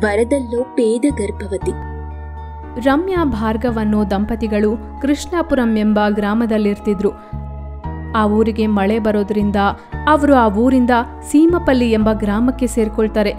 ವರದಲ್ಲೋ ಪೇದ ಗರ್ಭವತಿ ರಮ್ಯಾ ಭಾರ್ಗವ್ ಅನ್ನೋ ದಂಪತಿಗಳು ಕೃಷ್ಣಾಪುರಂ ಎಂಬ ಗ್ರಾಮದಲ್ಲಿರ್ತಿದ್ರು ಆ ಊರಿಗೆ ಮಳೆ ಬರೋದ್ರಿಂದ ಅವರು ಆ ಊರಿಂದ ಸೀಮಪಲ್ಲಿ ಎಂಬ ಗ್ರಾಮಕ್ಕೆ ಸೇರ್ಕೊಳ್ತಾರೆ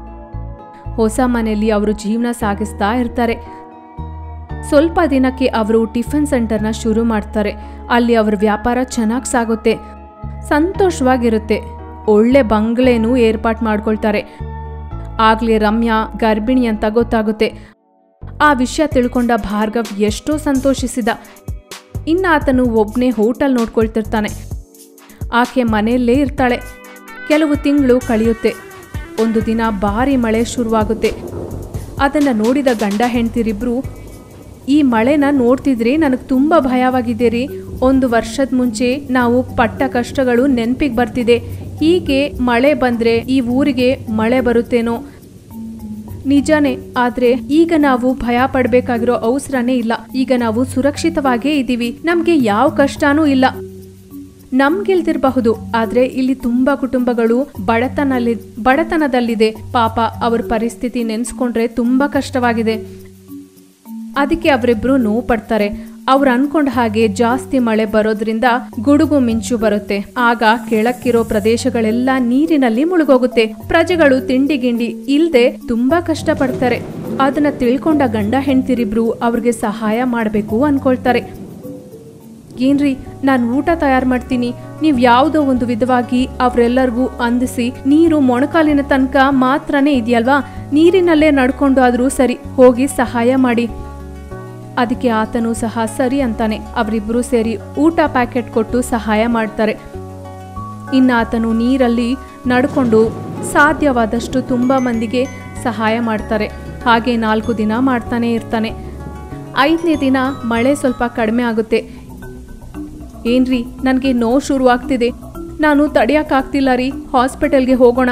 ಹೊಸ ಮನೆಯಲ್ಲಿ ಅವರು ಜೀವನ ಸಾಗಿಸ್ತಾ ಇರ್ತಾರೆ ಸ್ವಲ್ಪ ದಿನಕ್ಕೆ ಅವರು ಟಿಫನ್ ಸೆಂಟರ್ನ ಶುರು ಮಾಡ್ತಾರೆ ಅಲ್ಲಿ ಅವ್ರ ವ್ಯಾಪಾರ ಚೆನ್ನಾಗಿ ಸಾಗುತ್ತೆ ಸಂತೋಷವಾಗಿರುತ್ತೆ ಒಳ್ಳೆ ಬಂಗ್ಲೆನೂ ಏರ್ಪಾಟ್ ಮಾಡ್ಕೊಳ್ತಾರೆ ಆಗ್ಲೇ ರಮ್ಯಾ ಗರ್ಭಿಣಿ ಅಂತ ಗೊತ್ತಾಗುತ್ತೆ ಆ ವಿಷಯ ತಿಳ್ಕೊಂಡ ಭಾರ್ಗವ್ ಎಷ್ಟೋ ಸಂತೋಷಿಸಿದ ಇನ್ನು ಆತನು ಒಬ್ಬನೇ ಹೋಟೆಲ್ ನೋಡ್ಕೊಳ್ತಿರ್ತಾನೆ ಆಕೆ ಮನೆಯಲ್ಲೇ ಇರ್ತಾಳೆ ಕೆಲವು ತಿಂಗಳು ಕಳೆಯುತ್ತೆ ಒಂದು ದಿನ ಭಾರಿ ಮಳೆ ಶುರುವಾಗುತ್ತೆ ಅದನ್ನು ನೋಡಿದ ಗಂಡ ಹೆಂಡ್ತಿರಿಬ್ರು ಈ ಮಳೆನ ನೋಡ್ತಿದ್ರೆ ನನಗೆ ತುಂಬ ಭಯವಾಗಿದೆ ರೀ ಒಂದು ವರ್ಷದ ಮುಂಚೆ ನಾವು ಪಟ್ಟ ಕಷ್ಟಗಳು ನೆನಪಿಗೆ ಬರ್ತಿದೆ ಹೀಗೆ ಮಳೆ ಬಂದರೆ ಈ ಊರಿಗೆ ಮಳೆ ಬರುತ್ತೇನೋ ನಿಜಾನೇ ಆದ್ರೆ ಈಗ ನಾವು ಭಯ ಪಡ್ಬೇಕಾಗಿರೋ ಅವಸರನೇ ಇಲ್ಲ ಈಗ ನಾವು ಸುರಕ್ಷಿತವಾಗೇ ಇದ್ದೀವಿ ನಮ್ಗೆ ಯಾವ ಕಷ್ಟನೂ ಇಲ್ಲ ನಮ್ಗೆಲ್ದಿರಬಹುದು ಆದ್ರೆ ಇಲ್ಲಿ ತುಂಬಾ ಕುಟುಂಬಗಳು ಬಡತನಲ್ಲಿ ಬಡತನದಲ್ಲಿದೆ ಪಾಪ ಅವ್ರ ಪರಿಸ್ಥಿತಿ ನೆನ್ಸ್ಕೊಂಡ್ರೆ ತುಂಬಾ ಕಷ್ಟವಾಗಿದೆ ಅದಕ್ಕೆ ಅವರಿಬ್ರು ನೋವು ಪಡ್ತಾರೆ ಅವ್ರು ಅನ್ಕೊಂಡ ಹಾಗೆ ಜಾಸ್ತಿ ಮಳೆ ಬರೋದ್ರಿಂದ ಗುಡುಗು ಮಿಂಚು ಬರುತ್ತೆ ಆಗ ಕೆಳಕ್ಕಿರೋ ಪ್ರದೇಶಗಳೆಲ್ಲ ನೀರಿನಲ್ಲಿ ಮುಳುಗೋಗುತ್ತೆ ಪ್ರಜೆಗಳು ತಿಂಡಿ ಗಿಂಡಿ ಇಲ್ದೆ ತುಂಬಾ ಕಷ್ಟ ಪಡ್ತಾರೆ ಅದನ್ನ ತಿಳ್ಕೊಂಡ ಗಂಡ ಹೆಂಡ್ತಿರಿಬ್ರು ಅವ್ರಿಗೆ ಸಹಾಯ ಮಾಡಬೇಕು ಅನ್ಕೊಳ್ತಾರೆ ಏನ್ರಿ ನಾನು ಊಟ ತಯಾರು ಮಾಡ್ತೀನಿ ನೀವು ಯಾವುದೋ ಒಂದು ವಿಧವಾಗಿ ಅವರೆಲ್ಲರಿಗೂ ಅಂದಿಸಿ ನೀರು ಮೊಣಕಾಲಿನ ತನಕ ಮಾತ್ರನೇ ಇದೆಯಲ್ವಾ ನೀರಿನಲ್ಲೇ ನಡ್ಕೊಂಡು ಆದ್ರೂ ಸರಿ ಹೋಗಿ ಸಹಾಯ ಮಾಡಿ ಅದಕ್ಕೆ ಆತನು ಸಹ ಸರಿ ಅಂತಾನೆ ಅವರಿಬ್ಬರು ಸೇರಿ ಊಟ ಪ್ಯಾಕೆಟ್ ಕೊಟ್ಟು ಸಹಾಯ ಮಾಡ್ತಾರೆ ಇನ್ನು ಆತನು ನೀರಲ್ಲಿ ನಡ್ಕೊಂಡು ಸಾಧ್ಯವಾದಷ್ಟು ತುಂಬ ಮಂದಿಗೆ ಸಹಾಯ ಮಾಡ್ತಾರೆ ಹಾಗೆ ನಾಲ್ಕು ದಿನ ಮಾಡ್ತಾನೆ ಇರ್ತಾನೆ ಐದನೇ ದಿನ ಮಳೆ ಸ್ವಲ್ಪ ಕಡಿಮೆ ಆಗುತ್ತೆ ಏನ್ರಿ ನನಗೆ ನೋವು ಶುರುವಾಗ್ತಿದೆ ನಾನು ತಡೆಯೋಕ್ಕಾಗ್ತಿಲ್ಲ ರೀ ಹಾಸ್ಪಿಟಲ್ಗೆ ಹೋಗೋಣ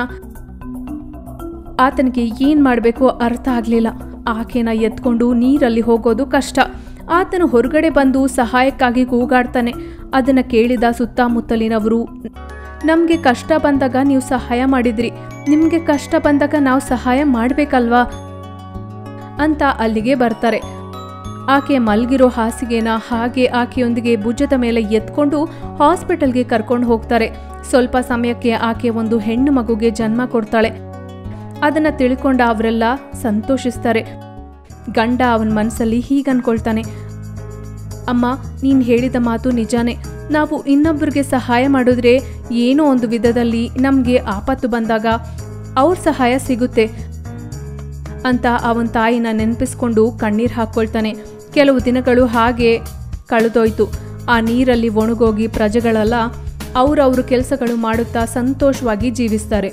ಆತನಿಗೆ ಏನು ಮಾಡಬೇಕು ಅರ್ಥ ಆಗಲಿಲ್ಲ ಆಕೆನ ಎತ್ಕೊಂಡು ನೀರಲ್ಲಿ ಹೋಗೋದು ಕಷ್ಟ ಆತನು ಹೊರಗಡೆ ಬಂದು ಸಹಾಯಕ್ಕಾಗಿ ಕೂಗಾಡ್ತಾನೆ ಅದನ್ನು ಕೇಳಿದ ಸುತ್ತಮುತ್ತಲಿನವರು ನಮಗೆ ಕಷ್ಟ ಬಂದಾಗ ನೀವು ಸಹಾಯ ಮಾಡಿದ್ರಿ ನಿಮಗೆ ಕಷ್ಟ ಬಂದಾಗ ನಾವು ಸಹಾಯ ಮಾಡಬೇಕಲ್ವಾ ಅಂತ ಅಲ್ಲಿಗೆ ಬರ್ತಾರೆ ಆಕೆ ಮಲ್ಗಿರೋ ಹಾಸಿಗೆನ ಹಾಗೆ ಆಕೆಯೊಂದಿಗೆ ಭುಜದ ಮೇಲೆ ಎತ್ಕೊಂಡು ಹಾಸ್ಪಿಟಲ್ಗೆ ಕರ್ಕೊಂಡು ಹೋಗ್ತಾರೆ ಸ್ವಲ್ಪ ಸಮಯಕ್ಕೆ ಆಕೆ ಒಂದು ಹೆಣ್ಣು ಮಗುಗೆ ಜನ್ಮ ಕೊಡ್ತಾಳೆ ಅದನ್ನ ತಿಳ್ಕೊಂಡ ಅವರೆಲ್ಲ ಸಂತೋಷಿಸ್ತಾರೆ ಗಂಡ ಅವನ ಮನಸ್ಸಲ್ಲಿ ಹೀಗನ್ಕೊಳ್ತಾನೆ ಅಮ್ಮ ನೀನು ಹೇಳಿದ ಮಾತು ನಿಜಾನೇ ನಾವು ಇನ್ನೊಬ್ಬರಿಗೆ ಸಹಾಯ ಮಾಡಿದ್ರೆ ಏನೋ ಒಂದು ವಿಧದಲ್ಲಿ ನಮಗೆ ಆಪತ್ತು ಬಂದಾಗ ಅವ್ರ ಸಹಾಯ ಸಿಗುತ್ತೆ ಅಂತ ಅವನ ತಾಯಿನ ನೆನಪಿಸ್ಕೊಂಡು ಕಣ್ಣೀರು ಹಾಕ್ಕೊಳ್ತಾನೆ ಕೆಲವು ದಿನಗಳು ಹಾಗೆ ಕಳೆದೋಯ್ತು ಆ ನೀರಲ್ಲಿ ಒಣಗೋಗಿ ಪ್ರಜೆಗಳೆಲ್ಲ ಅವ್ರವ್ರ ಕೆಲಸಗಳು ಮಾಡುತ್ತಾ ಸಂತೋಷವಾಗಿ ಜೀವಿಸ್ತಾರೆ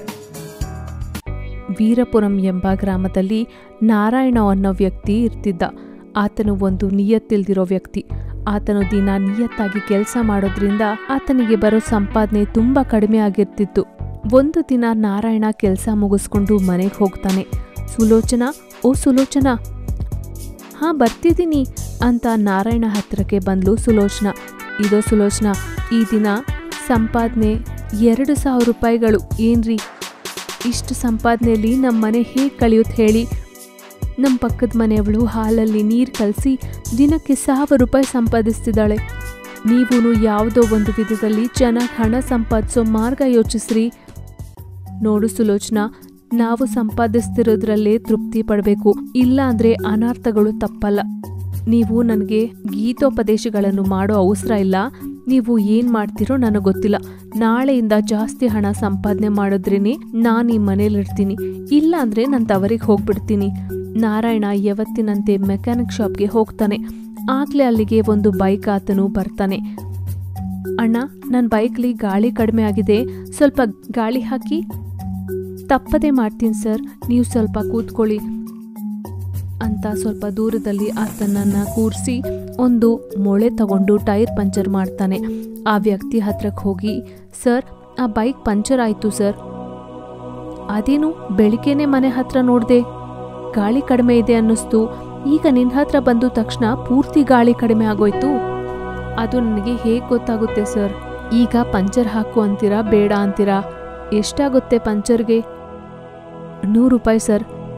ವೀರಪುರಂ ಎಂಬ ಗ್ರಾಮದಲ್ಲಿ ನಾರಾಯಣ ಅನ್ನೋ ವ್ಯಕ್ತಿ ಇರ್ತಿದ್ದ ಆತನು ಒಂದು ನಿಯತ್ತಿಲ್ದಿರೋ ವ್ಯಕ್ತಿ ಆತನು ದಿನ ನಿಯತ್ತಾಗಿ ಕೆಲಸ ಮಾಡೋದ್ರಿಂದ ಆತನಿಗೆ ಬರೋ ಸಂಪಾದನೆ ತುಂಬ ಕಡಿಮೆ ಆಗಿರ್ತಿತ್ತು ಒಂದು ದಿನ ನಾರಾಯಣ ಕೆಲಸ ಮುಗಿಸ್ಕೊಂಡು ಮನೆಗೆ ಹೋಗ್ತಾನೆ ಸುಲೋಚನಾ ಓ ಸುಲೋಚನಾ ಹಾಂ ಬರ್ತಿದ್ದೀನಿ ಅಂತ ನಾರಾಯಣ ಹತ್ರಕ್ಕೆ ಬಂದ್ಲು ಸುಲೋಚನಾ ಇದೋ ಸುಲೋಚನಾ ಈ ದಿನ ಸಂಪಾದನೆ ಎರಡು ಸಾವಿರ ರೂಪಾಯಿಗಳು ಏನ್ರಿ ಇಷ್ಟು ಸಂಪಾದನೆಯಲ್ಲಿ ನಮ್ಮ ಮನೆ ಹೇಗೆ ಕಳೆಯುತ್ತೆ ಹೇಳಿ ನಮ್ಮ ಪಕ್ಕದ ಮನೆಯವಳು ಹಾಲಲ್ಲಿ ನೀರು ಕಲಸಿ ದಿನಕ್ಕೆ ಸಾವಿರ ರೂಪಾಯಿ ಸಂಪಾದಿಸ್ತಿದ್ದಾಳೆ ನೀವೂ ಯಾವುದೋ ಒಂದು ವಿಧದಲ್ಲಿ ಚೆನ್ನಾಗಿ ಹಣ ಸಂಪಾದಿಸೋ ಮಾರ್ಗ ಯೋಚಿಸ್ರಿ ನೋಡು ಸುಲೋಚನಾ ನಾವು ಸಂಪಾದಿಸ್ತಿರೋದ್ರಲ್ಲೇ ತೃಪ್ತಿ ಪಡಬೇಕು ಇಲ್ಲ ಅಂದ್ರೆ ಅನರ್ಥಗಳು ತಪ್ಪಲ್ಲ ನೀವು ನನಗೆ ಗೀತೋಪದೇಶಗಳನ್ನು ಮಾಡೋ ಅವಸರ ಇಲ್ಲ ನೀವು ಏನ್ ಮಾಡ್ತೀರೋ ನನಗೆ ಗೊತ್ತಿಲ್ಲ ನಾಳೆಯಿಂದ ಜಾಸ್ತಿ ಹಣ ಸಂಪಾದನೆ ಮಾಡಿದ್ರೇನೆ ನಾನು ಈ ಮನೇಲಿರ್ತೀನಿ ಇಲ್ಲ ಅಂದ್ರೆ ನಾನು ತವರಿಗೆ ಹೋಗ್ಬಿಡ್ತೀನಿ ನಾರಾಯಣ ಯಾವತ್ತಿನಂತೆ ಮೆಕ್ಯಾನಿಕ್ ಶಾಪ್ಗೆ ಹೋಗ್ತಾನೆ ಆಗ್ಲೇ ಅಲ್ಲಿಗೆ ಒಂದು ಬೈಕ್ ಆತನು ಬರ್ತಾನೆ ಅಣ್ಣ ನನ್ನ ಬೈಕ್ಲಿ ಗಾಳಿ ಕಡಿಮೆ ಆಗಿದೆ ಸ್ವಲ್ಪ ಗಾಳಿ ಹಾಕಿ ತಪ್ಪದೆ ಮಾಡ್ತೀನಿ ಸರ್ ನೀವು ಸ್ವಲ್ಪ ಕೂತ್ಕೊಳ್ಳಿ ಅಂತ ಸ್ವಲ್ಪ ದೂರದಲ್ಲಿ ಆತನನ್ನ ಕೂರಿಸಿ ಒಂದು ಮೊಳೆ ತಗೊಂಡು ಟೈರ್ ಪಂಚರ್ ಮಾಡ್ತಾನೆ ಆ ವ್ಯಕ್ತಿ ಹತ್ರಕ್ಕೆ ಹೋಗಿ ಸರ್ ಆ ಬೈಕ್ ಪಂಚರ್ ಆಯಿತು ಸರ್ ಅದೇನು ಬೆಳಿಗ್ಗೆನೆ ಮನೆ ಹತ್ರ ನೋಡಿದೆ ಗಾಳಿ ಕಡಿಮೆ ಇದೆ ಅನ್ನಿಸ್ತು ಈಗ ನಿನ್ನ ಹತ್ರ ಬಂದ ತಕ್ಷಣ ಪೂರ್ತಿ ಗಾಳಿ ಕಡಿಮೆ ಆಗೋಯ್ತು ಅದು ನನಗೆ ಹೇಗೆ ಗೊತ್ತಾಗುತ್ತೆ ಸರ್ ಈಗ ಪಂಚರ್ ಹಾಕು ಅಂತೀರಾ ಬೇಡ ಅಂತೀರಾ ಎಷ್ಟಾಗುತ್ತೆ ಪಂಚರ್ಗೆ ನೂರು ರೂಪಾಯಿ ಸರ್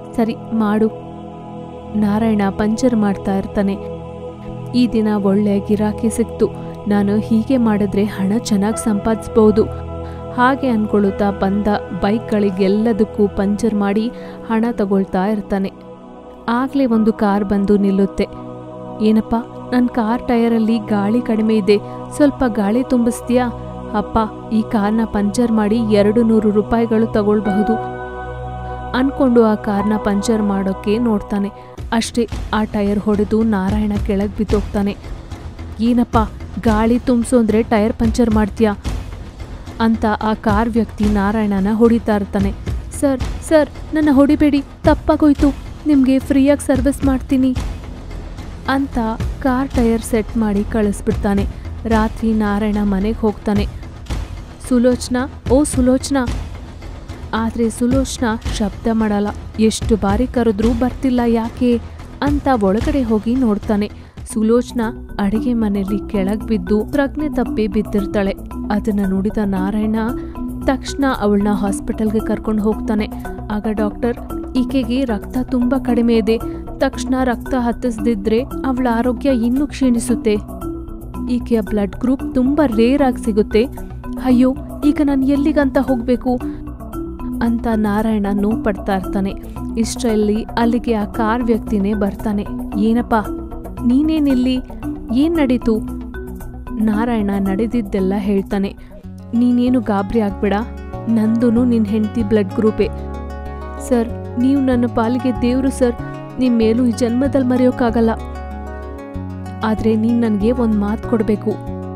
ಸರಿ ಮಾಡು ನಾರಾಯಣ ಪಂಚರ್ ಮಾಡ್ತಾ ಇರ್ತಾನೆ ಈ ದಿನ ಒಳ್ಳೆ ಗಿರಾಕಿ ಸಿಕ್ತು ನಾನು ಹೀಗೆ ಮಾಡಿದ್ರೆ ಹಣ ಚೆನ್ನಾಗಿ ಸಂಪಾದಿಸ್ಬೋದು ಹಾಗೆ ಅನ್ಕೊಳ್ಳುತ್ತಾ ಬಂದ ಬೈಕ್ಗಳಿಗೆಲ್ಲದಕ್ಕೂ ಪಂಚರ್ ಮಾಡಿ ಹಣ ತಗೊಳ್ತಾ ಇರ್ತಾನೆ ಆಗಲೇ ಒಂದು ಕಾರ್ ಬಂದು ನಿಲ್ಲುತ್ತೆ ಏನಪ್ಪ ನನ್ನ ಕಾರ್ ಟಯರಲ್ಲಿ ಗಾಳಿ ಕಡಿಮೆ ಇದೆ ಸ್ವಲ್ಪ ಗಾಳಿ ತುಂಬಿಸ್ತೀಯಾ ಅಪ್ಪ ಈ ಕಾರ್ನ ಪಂಚರ್ ಮಾಡಿ ಎರಡು ನೂರು ರೂಪಾಯಿಗಳು ತಗೊಳ್ಬಹುದು ಅನ್ಕೊಂಡು ಆ ಕಾರ್ನ ಪಂಚರ್ ಮಾಡೋಕ್ಕೆ ನೋಡ್ತಾನೆ ಅಷ್ಟೇ ಆ ಟೈರ್ ಹೊಡೆದು ನಾರಾಯಣ ಕೆಳಗೆ ಬಿದ್ದೋಗ್ತಾನೆ ಏನಪ್ಪ ಗಾಳಿ ತುಂಬಿಸು ಅಂದರೆ ಟೈರ್ ಪಂಚರ್ ಮಾಡ್ತೀಯಾ ಅಂತ ಆ ಕಾರ್ ವ್ಯಕ್ತಿ ನಾರಾಯಣನ ಹೊಡಿತಾ ಇರ್ತಾನೆ ಸರ್ ಸರ್ ನನ್ನ ಹೊಡಿಬೇಡಿ ತಪ್ಪಾಗೋಯ್ತು ನಿಮಗೆ ಫ್ರೀಯಾಗಿ ಸರ್ವಿಸ್ ಮಾಡ್ತೀನಿ ಅಂತ ಕಾರ್ ಟೈರ್ ಸೆಟ್ ಮಾಡಿ ಕಳಿಸ್ಬಿಡ್ತಾನೆ ರಾತ್ರಿ ನಾರಾಯಣ ಮನೆಗೆ ಹೋಗ್ತಾನೆ ಸುಲೋಚನಾ ಓ ಸುಲೋಚನಾ ಆದರೆ ಸುಲೋಚನಾ ಶಬ್ದ ಮಾಡಲ್ಲ ಎಷ್ಟು ಬಾರಿ ಕರೆದ್ರೂ ಬರ್ತಿಲ್ಲ ಯಾಕೆ ಅಂತ ಒಳಗಡೆ ಹೋಗಿ ನೋಡ್ತಾನೆ ಸುಲೋಚನಾ ಅಡಿಗೆ ಮನೆಯಲ್ಲಿ ಕೆಳಗ್ ಬಿದ್ದು ಪ್ರಜ್ಞೆ ತಪ್ಪಿ ಬಿದ್ದಿರ್ತಾಳೆ ಅದನ್ನ ನೋಡಿದ ನಾರಾಯಣ ತಕ್ಷಣ ಅವಳನ್ನ ಹಾಸ್ಪಿಟಲ್ಗೆ ಕರ್ಕೊಂಡು ಹೋಗ್ತಾನೆ ಆಗ ಡಾಕ್ಟರ್ ಈಕೆಗೆ ರಕ್ತ ತುಂಬಾ ಕಡಿಮೆ ಇದೆ ತಕ್ಷಣ ರಕ್ತ ಹತ್ತಿಸದಿದ್ರೆ ಅವಳ ಆರೋಗ್ಯ ಇನ್ನೂ ಕ್ಷೀಣಿಸುತ್ತೆ ಈಕೆಯ ಬ್ಲಡ್ ಗ್ರೂಪ್ ತುಂಬಾ ರೇರ್ ಆಗಿ ಸಿಗುತ್ತೆ ಅಯ್ಯೋ ಈಗ ನಾನು ಎಲ್ಲಿಗಂತ ಹೋಗ್ಬೇಕು ಅಂತ ನಾರಾಯಣ ನೋವು ಪಡ್ತಾ ಇರ್ತಾನೆ ಇಷ್ಟರಲ್ಲಿ ಅಲ್ಲಿಗೆ ಆ ಕಾರ್ ವ್ಯಕ್ತಿನೇ ಬರ್ತಾನೆ ಏನಪ್ಪ ನೀನೇನಿಲ್ಲಿ ಏನ್ ನಡೀತು ನಾರಾಯಣ ನಡೆದಿದ್ದೆಲ್ಲ ಹೇಳ್ತಾನೆ ನೀನೇನು ಗಾಬರಿ ಆಗ್ಬೇಡ ನಂದೂನು ನಿನ್ನ ಹೆಂಡತಿ ಬ್ಲಡ್ ಗ್ರೂಪೇ ಸರ್ ನೀವು ನನ್ನ ಪಾಲಿಗೆ ದೇವರು ಸರ್ ನಿಮ್ಮ ಮೇಲೂ ಈ ಜನ್ಮದಲ್ಲಿ ಮರೆಯೋಕ್ಕಾಗಲ್ಲ ಆದರೆ ನೀನು ನನಗೆ ಒಂದು ಮಾತು ಕೊಡಬೇಕು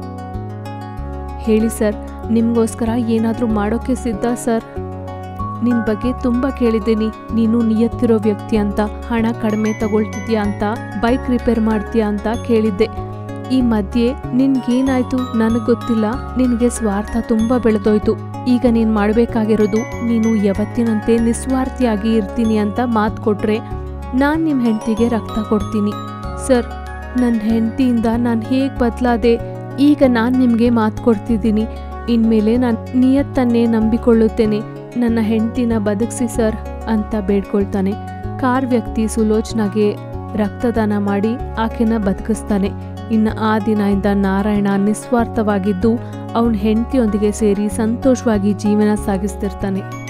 ಹೇಳಿ ಸರ್ ನಿಮಗೋಸ್ಕರ ಏನಾದರೂ ಮಾಡೋಕ್ಕೆ ಸಿದ್ಧ ಸರ್ ನಿನ್ ಬಗ್ಗೆ ತುಂಬಾ ಕೇಳಿದ್ದೀನಿ ನೀನು ನಿಯತ್ತಿರೋ ವ್ಯಕ್ತಿ ಅಂತ ಹಣ ಕಡಿಮೆ ತಗೊಳ್ತಿದ್ಯಾ ಅಂತ ಬೈಕ್ ರಿಪೇರ್ ಮಾಡ್ತೀಯಾ ಅಂತ ಕೇಳಿದ್ದೆ ಈ ಮಧ್ಯೆ ನಿನ್ಗೇನಾಯ್ತು ನನಗ್ ಗೊತ್ತಿಲ್ಲ ನಿನಗೆ ಸ್ವಾರ್ಥ ತುಂಬಾ ಬೆಳೆದೋಯ್ತು ಈಗ ನೀನ್ ಮಾಡ್ಬೇಕಾಗಿರೋದು ನೀನು ಯಾವತ್ತಿನಂತೆ ನಿಸ್ವಾರ್ಥಿಯಾಗಿ ಇರ್ತೀನಿ ಅಂತ ಮಾತು ಕೊಟ್ರೆ ನಾನ್ ನಿಮ್ ಹೆಂಡತಿಗೆ ರಕ್ತ ಕೊಡ್ತೀನಿ ಸರ್ ನನ್ನ ಹೆಂಡತಿಯಿಂದ ನಾನು ಹೇಗ್ ಬದಲಾದೆ ಈಗ ನಾನು ನಿಮಗೆ ಮಾತು ಕೊಡ್ತಿದ್ದೀನಿ ಇನ್ಮೇಲೆ ನಾನು ನಿಯತ್ತನ್ನೇ ನಂಬಿಕೊಳ್ಳುತ್ತೇನೆ ನನ್ನ ಹೆಂಡತಿನ ಬದುಕಿಸಿ ಸರ್ ಅಂತ ಬೇಡ್ಕೊಳ್ತಾನೆ ಕಾರ್ ವ್ಯಕ್ತಿ ಸುಲೋಚನಾಗೆ ರಕ್ತದಾನ ಮಾಡಿ ಆಕೆನ ಬದುಕಿಸ್ತಾನೆ ಇನ್ನು ಆ ದಿನದಿಂದ ನಾರಾಯಣ ನಿಸ್ವಾರ್ಥವಾಗಿದ್ದು ಅವನ ಹೆಂಡತಿಯೊಂದಿಗೆ ಸೇರಿ ಸಂತೋಷವಾಗಿ ಜೀವನ ಸಾಗಿಸ್ತಿರ್ತಾನೆ